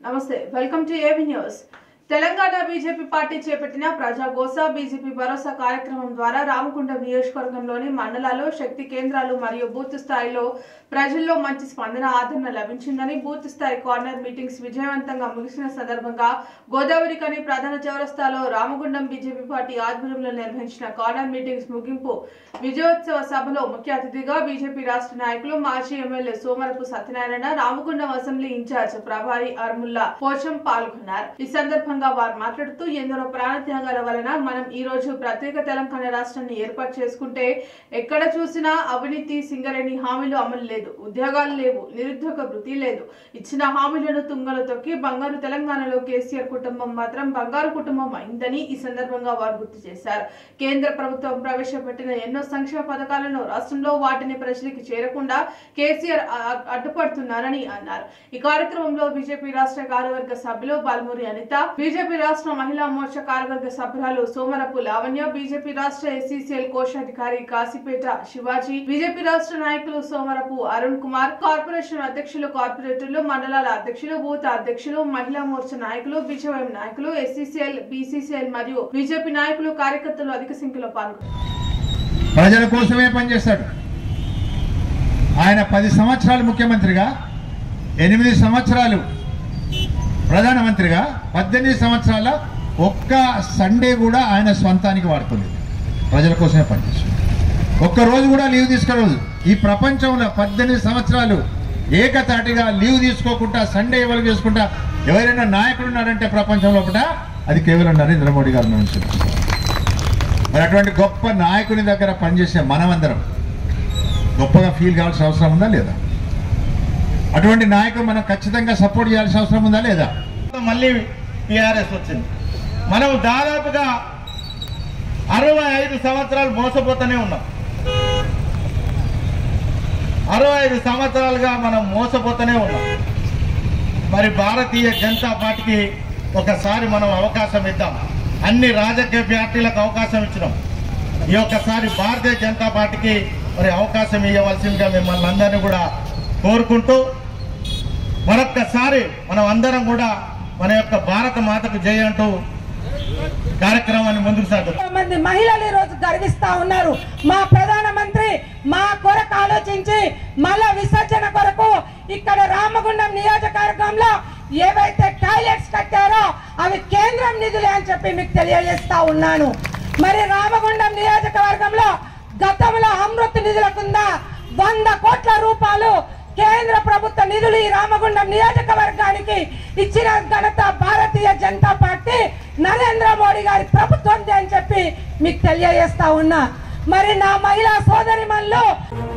నమస్తే welcome to AV news Telangana BJP party చేపట్టిన Praja గోసా BJP భరోసా కార్యక్రమం ద్వారా రామగుండం నియోజకవర్గంలోని మండలాల్లో శక్తి కేంద్రాలు మరియు బూత్ స్థాయిలో ప్రజల్లో మంచి స్పందన ఆదరణ లభించిందని బూత్ స్థాయి కార్నర్ మీటింగ్స్ విజయవంతంగా ముగిసిన సందర్భంగా గోదావరి కని ప్రధాన చౌరస్తాలో రామగుండం బీజేపీ పార్టీ ఆధ్వర్యంలో నిర్వహించిన కార్నర్ మీటింగ్స్ ముగింపు విజయోత్సవ సభలో ముఖ్య అతిథిగా బీజేపీ రాష్ట్ర నాయకులు మాజీ MLA Somarapu Satyanarayana Ramagundam assembly incharge ప్రభారి అర్ముల్లా పోచం పాల్గొన్నారు ఈ సందర్భంగా వారు మాట్లాడుతూ ఎందరో ప్రాణత్యాగాల వలన మనం ఈ రోజు ప్రత్యేక తెలంగాణ రాష్ట్రాన్ని ఏర్పాటు చేసుకుంటే ఎక్కడ చూసినా అవినీతి సింగరేణి హామీలు అమలు లేదు ఉద్యోగాలు లేవు నిరుద్యోగ వృత్తి లేదు ఇచ్చిన హామీలను తుంగలు తొక్కి బంగారు తెలంగాణలో కేసీఆర్ కుటుంబం మాత్రం బంగారు కుటుంబం అయిందని ఈ సందర్భంగా వారు గుర్తు చేశారు కేంద్ర ప్రభుత్వం ప్రవేశపెట్టిన ఎన్నో సంక్షేమ పథకాలను రాష్ట్రంలో వాటిని ప్రజలకు చేరకుండా కేసీఆర్ అ- అడ్డుపడుతున్నారని అన్నారు ఈ కార్యక్రమంలో బీజేపీ రాష్ట్ర కార్యవర్గ సభ్యులు బాలమూరి అనిత బీజేపీ రాష్ట్ర మహిళా మోర్చా కార్యవర్గ సభ్యురాలు సోమరపు లావణ్య బీజేపీ రాష్ట్ర ఎస్సీసీఎల్ కోశాధికారి కాశీపేట శివాజీ బీజేపీ రాష్ట్ర నాయకులు సోమరపు అరుణ్ కుమార్ కార్పొరేషన్ అధ్యక్షులు కార్పొరేటర్లు మండలాల అధ్యక్షులు బూత్ అధ్యక్షులు మహిళా మోర్చా నాయకులు బీజేఎం నాయకులు ఎస్సీసీఎల్ బీసీసీఎల్ మరియు బీజేపీ నాయకులు కార్యకర్తలు అధిక సంఖ్యలో పాల్గొన్నారు ప్రజల కోసమే పనిచేస్తాడు ఆయన పది సంవత్సరాలు ముఖ్యమంత్రిగా ఎనిమిది సంవత్సరాలు ప్రధానమంత్రిగా పద్దెనిమిది సంవత్సరాల ఒక్క సండే కూడా ఆయన స్వంతానికి వాడుకోలేదు ప్రజల కోసమే పనిచేస్తాడు ఒక్క రోజు కూడా లీవ్ తీసుకోలేదు ఈ ప్రపంచంలో పద్దెనిమిది సంవత్సరాలు ఏకతాటిగా లీవ్ తీసుకోకుండా సండే ఎవరు చేసుకుంటా ఎవరైనా నాయకుడు ఉన్నాడంటే ప్రపంచం లోపల అది కేవలం నరేంద్ర మోడీ గారు నుంచి మరి అటువంటి గొప్ప నాయకుని దగ్గర పనిచేసే మనమందరం గొప్పగా ఫీల్ కావాల్సిన అవసరం ఉందా లేదా అటువంటి నాయకుడు మనం ఖచ్చితంగా సపోర్ట్ చేయాల్సిన అవసరం ఉందా లేదా మళ్ళీ టీఆర్ఎస్ వచ్చింది మనం దాదాపుగా అరవై ఐదు సంవత్సరాలు మోసపోతూనే ఉన్నాం అరవై ఐదు సంవత్సరాలుగా మనం మోసపోతూనే ఉన్నాం మరి భారతీయ జనతా పార్టీకి ఒకసారి మనం అవకాశం ఇద్దాం అన్ని రాజకీయ పార్టీలకు అవకాశం ఇచ్చినాం ఈ ఒక్కసారి భారతీయ జనతా పార్టీకి మరి అవకాశం ఇవ్వవలసిందిగా మిమ్మల్ని అందరినీ కూడా కోరుకుంటూ మరొక్కసారి మనం అందరం కూడా మన యొక్క భారత మాతకు జయ అంటూ కార్యక్రమాన్ని ముందుకు సాగుతాం మంది మహిళలు ఈ రోజు గర్విస్తా ఉన్నారు మా ప్రధానమంత్రి మా కొరకు ఆలోచించి మల విసర్జన కొరకు ఇక్కడ రామగుండం నియోజకవర్గంలో ఏవైతే టాయిలెట్స్ కట్టారో అవి కేంద్రం నిధులే అని చెప్పి మీకు తెలియజేస్తా ఉన్నాను మరి రామగుండం నియోజకవర్గంలో గతంలో అమృత్ నిధుల కింద వంద కోట్ల రూపాయలు కేంద్ర ప్రభుత్వ నిధులు ఈ రామగుండం నియోజకవర్గానికి ఇచ్చిన ఘనత భారతీయ జనతా పార్టీ నరేంద్ర మోడీ గారి ప్రభుత్వం అని చెప్పి మీకు తెలియజేస్తా ఉన్నా మరి నా మహిళా సోదరిమణులు